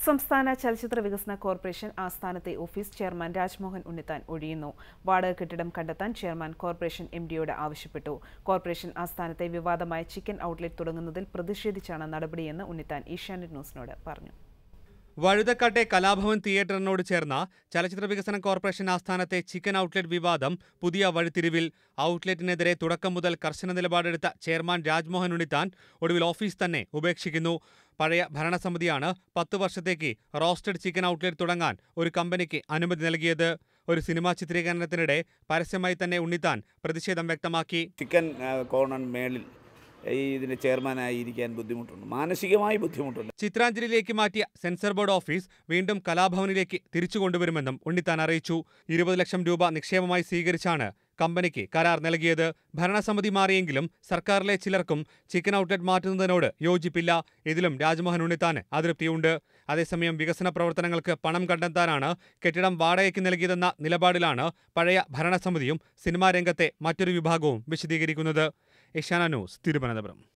സംസ്ഥാന ചലച്ചിത്ര വികസന കോർപ്പറേഷൻ ആസ്ഥാനത്തെ ഓഫീസ് ചെയർമാൻ രാജ്മോഹൻ ഉണ്ണിത്താൻ ഒഴിയുന്നു വാടക കെട്ടിടം കണ്ടെത്താൻ ചെയർമാൻ കോർപ്പറേഷൻ എം ഡിയോട് ആവശ്യപ്പെട്ടു കോർപ്പറേഷൻ ആസ്ഥാനത്തെ വിവാദമായ ചിക്കൻ ഔട്ട്ലെറ്റ് തുടങ്ങുന്നതിൽ പ്രതിഷേധിച്ചാണ് നടപടിയെന്ന് ഉണ്ണിത്താൻ ഏഷ്യാനെറ്റ് ന്യൂസിനോട് പറഞ്ഞു വഴുതക്കാട്ടെ കലാഭവൻ തിയേറ്ററിനോട് ചേർന്ന ചലച്ചിത്ര വികസന കോർപ്പറേഷൻ ആസ്ഥാനത്തെ ചിക്കൻ ഔട്ട്ലെറ്റ് വിവാദം പുതിയ വഴിത്തിരിവിൽ ഔട്ട്ലെറ്റിനെതിരെ തുടക്കം മുതൽ കർശന നിലപാടെടുത്ത ചെയർമാൻ രാജ്മോഹൻ ഉണ്ണിത്താൻ ഒടുവിൽ ഓഫീസ് തന്നെ ഉപേക്ഷിക്കുന്നു പഴയ ഭരണസമിതിയാണ് പത്ത് വർഷത്തേക്ക് റോസ്റ്റഡ് ചിക്കൻ ഔട്ട്ലെറ്റ് തുടങ്ങാൻ ഒരു കമ്പനിക്ക് അനുമതി നൽകിയത് ഒരു സിനിമാ ചിത്രീകരണത്തിനിടെ പരസ്യമായി തന്നെ ഉണ്ണിത്താൻ പ്രതിഷേധം വ്യക്തമാക്കി ചിക്കൻ ആ, കോർണർ മേളിൽ ഈ ഇതിൻ്റെ ചെയർമാനായി ഇരിക്കാൻ ബുദ്ധിമുട്ടുണ്ട് മാനസികമായി ബുദ്ധിമുട്ടുണ്ട് ചിത്രാഞ്ജലിയിലേക്ക് മാറ്റിയ സെൻസർ ബോർഡ് ഓഫീസ് വീണ്ടും കലാഭവനിലേക്ക് തിരിച്ചു കൊണ്ടുവരുമെന്നും ഉണ്ണിത്താൻ അറിയിച്ചു ഇരുപത് ലക്ഷം രൂപ നിക്ഷേപമായി സ്വീകരിച്ചാണ് കമ്പനിക്ക് കരാർ നൽകിയത് ഭരണസമിതി മാറിയെങ്കിലും സർക്കാരിലെ ചിലർക്കും ചിക്കൻ ഔട്ട്ലെറ്റ് മാറ്റുന്നതിനോട് യോജിപ്പില്ല ഇതിലും രാജ്മോഹൻ ഉണ്ണിത്താന് അതൃപ്തിയുണ്ട് അതേസമയം വികസന പ്രവർത്തനങ്ങൾക്ക് പണം കണ്ടെത്താനാണ് കെട്ടിടം വാടകയ്ക്ക് നൽകിയതെന്ന നിലപാടിലാണ് പഴയ ഭരണസമിതിയും സിനിമാ രംഗത്തെ മറ്റൊരു വിഭാഗവും വിശദീകരിക്കുന്നത് ഏഷ്യാന ന്യൂസ് തിരുവനന്തപുരം